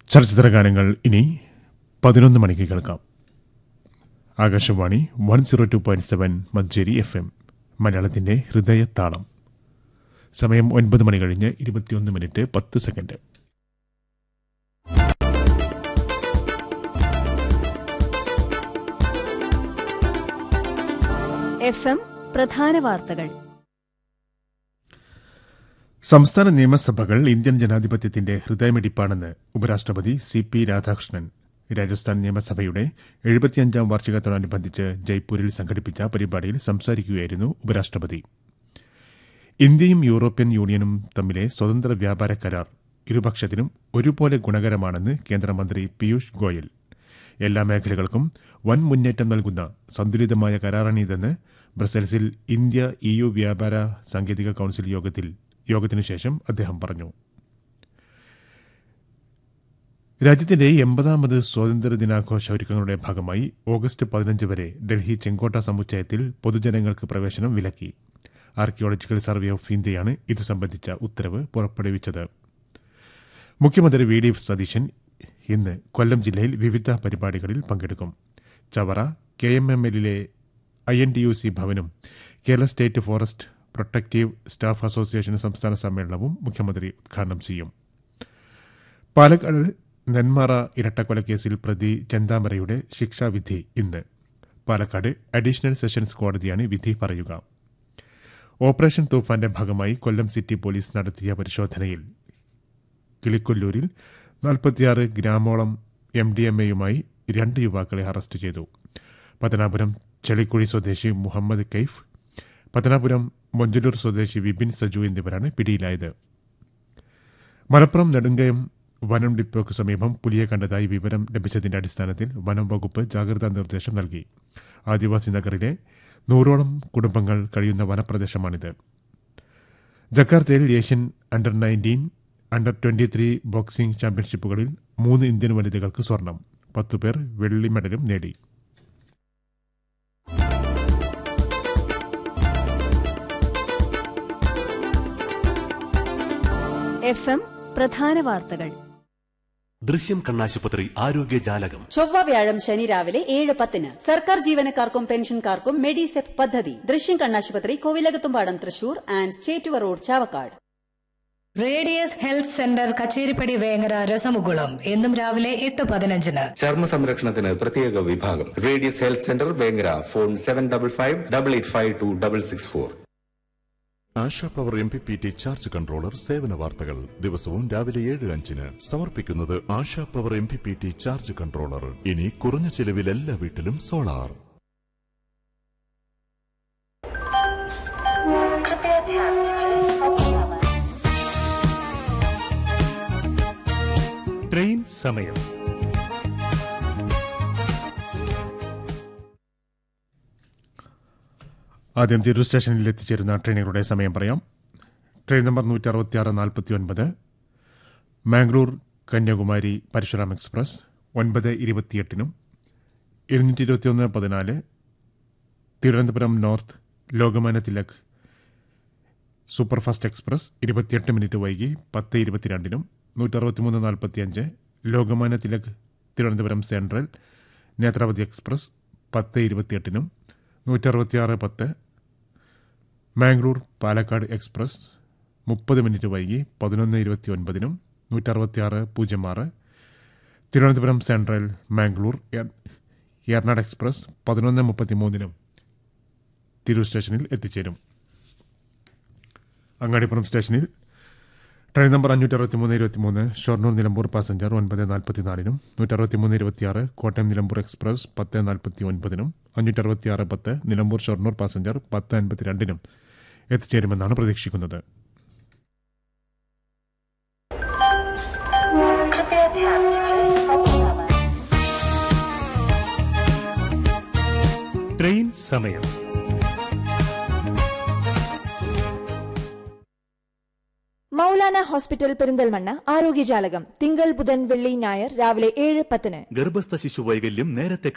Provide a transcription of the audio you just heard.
ചലച്ചിത്ര ഗാനങ്ങൾ ഇനി പതിനൊന്ന് മണിക്ക് കേൾക്കാം Akashvani one zero two point seven Manjeri F M മലയാളത്തിന്റെ ഹൃദയത്താളം സമയം ഒൻപത് മണി കഴിഞ്ഞ് ഇരുപത്തിയൊന്ന് മിനിറ്റ് പത്ത് സെക്കൻഡ് എഫ് എം പ്രധാന വാർത്തകൾ സംസ്ഥാന നിയമസഭകൾ ഇന്ത്യൻ ജനാധിപത്യത്തിന്റെ ഹൃദയമിടിപ്പാണെന്ന് ഉപരാഷ്ട്രപതി സി പി രാധാകൃഷ്ണൻ രാജസ്ഥാൻ നിയമസഭയുടെ എഴുപത്തിയഞ്ചാം വാർഷികത്തോടനുബന്ധിച്ച് ജയ്പൂരിൽ സംഘടിപ്പിച്ച പരിപാടിയിൽ സംസാരിക്കുകയായിരുന്നു ഉപരാഷ്ട്രപതി ഇന്ത്യയും യൂറോപ്യൻ യൂണിയനും തമ്മിലെ സ്വതന്ത്ര വ്യാപാര കരാർ ഇരുപക്ഷത്തിനും ഒരുപോലെ ഗുണകരമാണെന്ന് കേന്ദ്രമന്ത്രി പീയൂഷ് ഗോയൽ എല്ലാ മേഖലകൾക്കും വൻ മുന്നേറ്റം നൽകുന്ന സന്തുലിതമായ കരാറാണിതെന്ന് ബ്രസൽസിൽ ഇന്ത്യ ഇയു വ്യാപാര സാങ്കേതിക കൌൺസിൽ യോഗത്തിൽ യോഗത്തിനു ശേഷം അദ്ദേഹം പറഞ്ഞു രാജ്യത്തിന്റെ എൺപതാമത് സ്വാതന്ത്ര്യ ദിനാഘോഷ ഒരുക്കങ്ങളുടെ ഭാഗമായി ഓഗസ്റ്റ് പതിനഞ്ച് വരെ ഡൽഹി ചെങ്കോട്ട സമുച്ചയത്തിൽ പൊതുജനങ്ങൾക്ക് പ്രവേശനം വിലക്കി ആർക്കിയോളജിക്കൽ സർവേ ഓഫ് ഇന്ത്യയാണ് ഇത് സംബന്ധിച്ച ഉത്തരവ് പുറപ്പെടുവിച്ചത് മുഖ്യമന്ത്രി വി ഡി സതീശൻ ഇന്ന് കൊല്ലം ജില്ലയിൽ വിവിധ പരിപാടികളിൽ പങ്കെടുക്കും ചവറ കെ എം എം എല്ലിലെ I N T U C ഭവനും Kerala state forest protective staff association സംസ്ഥാന സമ്മേളനവും മുഖ്യമന്ത്രി ഉദ്ഘാടനം ചെയ്യും പാലക്കാട് നെന്മാറ ഇരട്ടക്കൊലക്കേസിൽ പ്രതി ചെന്താമരയുടെ ശിക്ഷാവിധി ഇന്ന് പാലക്കാട് അഡീഷണൽ സെഷൻസ് കോടതിയാണ് വിധി പറയുക ഓപ്പറേഷൻ തൂഫാന്റെ ഭാഗമായി കൊല്ലം സിറ്റി പോലീസ് നടത്തിയ പരിശോധനയിൽ കിളിക്കൊല്ലൂരിൽ നാൽപ്പത്തിയാറ് ഗ്രാമോളം എം ഡി എം എയുമായി രണ്ട് യുവാക്കളെ അറസ്റ്റ് ചെയ്തു പത്തനാപുരം ചെളിക്കുഴി സ്വദേശി മുഹമ്മദ് കൈഫ് പത്തനാപുരം മൊഞ്ചലൂർ സ്വദേശി വിപിൻ സജു എന്നിവരാണ് പിടിയിലായത് മലപ്പുറം നെടുങ്കയം വനം ഡിപ്പോയ്ക്ക് സമീപം പുലിയെ കണ്ടതായി വിവരം ലഭിച്ചതിന്റെ അടിസ്ഥാനത്തിൽ വനം വകുപ്പ് ജാഗ്രതാ നിർദ്ദേശം നൽകി ആദിവാസി നഗറിലെ നൂറോളം കുടുംബങ്ങൾ കഴിയുന്ന വനപ്രദേശമാണിത് ജക്കാർത്തയിൽ Asian under nineteen under twenty three boxing ചാമ്പ്യൻഷിപ്പുകളിൽ മൂന്ന് ഇന്ത്യൻ വനിതകൾക്ക് സ്വർണം പത്തുപേർ വെള്ളി മെഡലും നേടി എഫ് എം പ്രധാന വാർത്തകൾ ദൃശ്യം കണ്ണാശുപത്രി ആരോഗ്യ ജാലകം ചൊവ്വ വ്യാഴം ശനി രാവിലെ ഏഴ് പത്തിന് സർക്കാർ ജീവനക്കാർക്കും പെൻഷൻകാർക്കും മെഡിസെപ് പദ്ധതി ദൃശ്യം കണ്ണാശുപത്രി Kovilakathumpadam Thrissur and Chettuva road Chavakkad radius health centre Kacheripadi Vengara രസമുകുളം എന്നും രാവിലെ എട്ട് പതിനഞ്ചിന് ചർമ്മ സംരക്ഷണത്തിന് പ്രത്യേക വിഭാഗം radius health centre Vengara phone seven double five double eight five two double six four Asha power M P P T charge controller സേവന വാർത്തകൾ ദിവസവും രാവിലെ ഏഴ് അഞ്ചിന് സമർപ്പിക്കുന്നത് Asha power M P P T charge controller ഇനി കുറഞ്ഞ ചെലവിൽ എല്ലാ വീട്ടിലും സോളാർ ട്രെയിൻ സമയം ആദ്യം തിരൂർ സ്റ്റേഷനിൽ എത്തിച്ചേരുന്ന ട്രെയിനുകളുടെ സമയം പറയാം ട്രെയിൻ നമ്പർ നൂറ്റി അറുപത്തിയാറ് നാൽപ്പത്തി ഒൻപത് മാംഗ്ലൂർ കന്യാകുമാരി പരശുരാം എക്സ്പ്രസ് ഒൻപത് ഇരുപത്തിയെട്ടിനും ഇരുന്നൂറ്റി ഇരുപത്തിയൊന്ന് പതിനാല് Thiruvananthapuram north Lokmanya Tilak superfast express ഇരുപത്തിയെട്ട് മിനിറ്റ് വൈകി പത്ത് ഇരുപത്തിരണ്ടിനും നൂറ്ററുപത്തിമൂന്ന് നാൽപ്പത്തിയഞ്ച് ലോകമാന്യ തിലക് തിരുവനന്തപുരം സെൻട്രൽ നേത്രാവതി എക്സ്പ്രസ് പത്ത് ഇരുപത്തിയെട്ടിനും നൂറ്ററുപത്തിയാറ് പത്ത് മാംഗ്ലൂർ പാലക്കാട് എക്സ്പ്രസ് മുപ്പത് മിനിറ്റ് വൈകി പതിനൊന്ന് ഇരുപത്തി ഒൻപതിനും നൂറ്ററുപത്തിയാറ് പൂജ്യം ആറ് തിരുവനന്തപുരം സെൻട്രൽ മാംഗ്ലൂർ എർ- എർണാട് എക്സ്പ്രസ് പതിനൊന്ന് മുപ്പത്തിമൂന്നിനും തിരൂർ സ്റ്റേഷനിൽ എത്തിച്ചേരും അങ്ങാടിപ്പുറം സ്റ്റേഷനിൽ ട്രെയിൻ നമ്പർ അഞ്ഞൂറ്റി അറുപത്തിമൂന്ന് ഇരുപത്തിമൂന്ന് ഷൊർണൂർ നിലമ്പൂർ പാസഞ്ചർ ഒൻപത് നാൽപ്പത്തിനാലിനും നൂറ്ററുപത്തിമൂന്ന് ഇരുപത്തിയാറ് കോട്ടയം നിലമ്പൂർ എക്സ്പ്രസ് പത്ത് നാൽപ്പത്തി ഒൻപതിനും അഞ്ഞൂറ്റി അറുപത്തിയാറ് പത്ത് നിലമ്പൂർ ഷൊർണൂർ പാസഞ്ചർ പത്ത് അൻപത്തിരണ്ടിനും എത്തിച്ചേരുമെന്നാണ് പ്രതീക്ഷിക്കുന്നത് ട്രെയിൻ സമയം മൗലാന ഹോസ്പിറ്റൽ പെരിന്തൽമണ്ണ ആരോഗ്യജാലകം തിങ്കൾ ബുധൻ വെള്ളി ഞായർ രാവിലെ ഏഴ് പത്തിന് ഗർഭസ്ഥ ശിശു വൈകല്യം നേരത്തെ